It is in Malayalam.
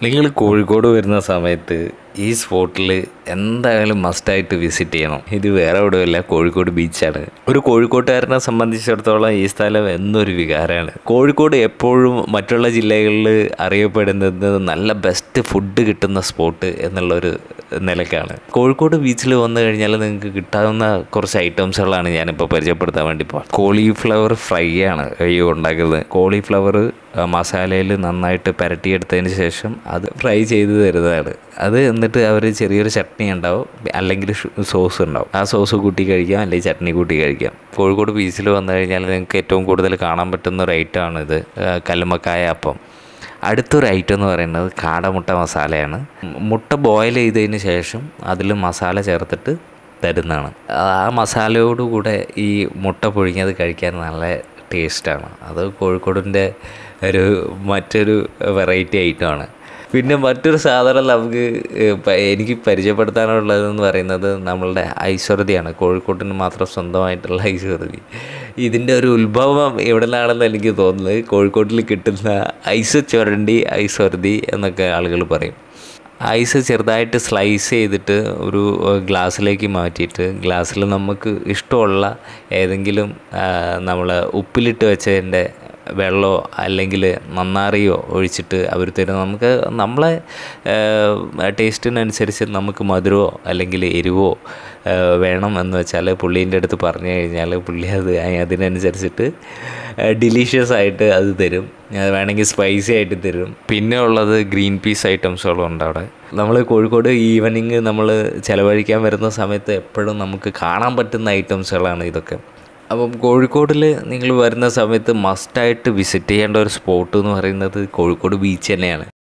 നിങ്ങൾ കോഴിക്കോട് വരുന്ന സമയത്ത് ഈ സ്പോട്ടിൽ എന്തായാലും മസ്റ്റായിട്ട് വിസിറ്റ് ചെയ്യണം ഇത് വേറെ എവിടെയല്ല കോഴിക്കോട് ബീച്ചാണ് ഒരു കോഴിക്കോട്ടുകാരനെ സംബന്ധിച്ചിടത്തോളം ഈ സ്ഥലം എന്നൊരു വികാരമാണ് കോഴിക്കോട് എപ്പോഴും മറ്റുള്ള ജില്ലകളിൽ അറിയപ്പെടുന്നത് നല്ല ബെസ്റ്റ് ഫുഡ് കിട്ടുന്ന സ്പോട്ട് എന്നുള്ളൊരു നിലക്കാണ് കോഴിക്കോട് ബീച്ചിൽ വന്നു കഴിഞ്ഞാൽ നിങ്ങൾക്ക് കിട്ടാവുന്ന കുറച്ച് ഐറ്റംസുകളാണ് ഞാനിപ്പോൾ പരിചയപ്പെടുത്താൻ വേണ്ടി പോകുന്നത് കോളിഫ്ലവർ ഫ്രൈ ആണ് ഈ ഉണ്ടാക്കുന്നത് കോളിഫ്ലവർ മസാലയിൽ നന്നായിട്ട് പുരട്ടിയെടുത്തതിന് ശേഷം അത് ഫ്രൈ ചെയ്ത് തരുന്നതാണ് അത് എന്നിട്ട് അവർ ചെറിയൊരു ചട്നി ഉണ്ടാവും അല്ലെങ്കിൽ സോസ് ഉണ്ടാവും ആ സോസ് കൂട്ടി കഴിക്കാം അല്ലെങ്കിൽ ചട്നി കൂട്ടി കഴിക്കാം കോഴിക്കോട് ബീച്ചിൽ വന്നു കഴിഞ്ഞാൽ നിങ്ങൾക്ക് ഏറ്റവും കൂടുതൽ കാണാൻ പറ്റുന്ന ഒരു ഐറ്റമാണിത് കല്ലുമ്മക്കായ അപ്പം അടുത്തൊരു ഐറ്റം എന്ന് പറയുന്നത് കാടമുട്ട മസാലയാണ് മുട്ട ബോയിൽ ചെയ്തതിന് ശേഷം അതിൽ മസാല ചേർത്തിട്ട് തരുന്നതാണ് ആ മസാലയോടുകൂടെ ഈ മുട്ട പുഴുങ്ങിയത് കഴിക്കാൻ നല്ല ടേസ്റ്റാണ് അത് കോഴിക്കോടിൻ്റെ ഒരു മറ്റൊരു വെറൈറ്റി ഐറ്റമാണ് പിന്നെ മറ്റൊരു സാധനം നമുക്ക് പ- എനിക്ക് പരിചയപ്പെടുത്താനുള്ളതെന്ന് പറയുന്നത് നമ്മളുടെ ഐശ്വര്യതയാണ് കോഴിക്കോട്ടിന് മാത്രം സ്വന്തമായിട്ടുള്ള ഐശ്വര്യതി ഇതിൻ്റെ ഒരു ഉത്ഭവം എവിടെ നിന്നാണെന്ന് എനിക്ക് തോന്നുന്നത് കോഴിക്കോട്ടിൽ കിട്ടുന്ന ഐസ് ചുരണ്ടി ഐശ്വര്യതി എന്നൊക്കെ ആളുകൾ പറയും ഐസ് ചെറുതായിട്ട് സ്ലൈസ് ചെയ്തിട്ട് ഒരു ഗ്ലാസ്സിലേക്ക് മാറ്റിയിട്ട് ഗ്ലാസ്സിൽ നമുക്ക് ഇഷ്ടമുള്ള ഏതെങ്കിലും നമ്മൾ ഉപ്പിലിട്ട് വെച്ചതിൻ്റെ വെള്ളമോ അല്ലെങ്കിൽ നന്നാറിയോ ഒഴിച്ചിട്ട് അവർ തരും നമുക്ക് നമ്മളെ ടേസ്റ്റിനനുസരിച്ച് നമുക്ക് മധുരമോ അല്ലെങ്കിൽ എരിവോ ആ, വേണം എന്ന് വെച്ചാൽ പുള്ളീൻ്റെ അടുത്ത് പറഞ്ഞു കഴിഞ്ഞാൽ പുള്ളി അത് അതിനനുസരിച്ചിട്ട് ഡിലീഷ്യസ് ആയിട്ട് അത് തരും അത് വേണമെങ്കിൽ സ്പൈസി ആയിട്ട് തരും പിന്നെ ഉള്ളത് ഗ്രീൻ പീസ് ഐറ്റംസുകളും ഉണ്ട് അവിടെ നമ്മൾ കോഴിക്കോട് ഈവനിങ് നമ്മൾ ചിലവഴിക്കാൻ വരുന്ന സമയത്ത് എപ്പോഴും നമുക്ക് കാണാൻ പറ്റുന്ന ഐറ്റംസുകളാണ് ഇതൊക്കെ അപ്പം കോഴിക്കോടിൽ നിങ്ങൾ വരുന്ന സമയത്ത് മസ്റ്റായിട്ട് വിസിറ്റ് ചെയ്യേണ്ട ഒരു സ്പോട്ട് എന്ന് പറയുന്നത് കോഴിക്കോട് ബീച്ച് തന്നെയാണ്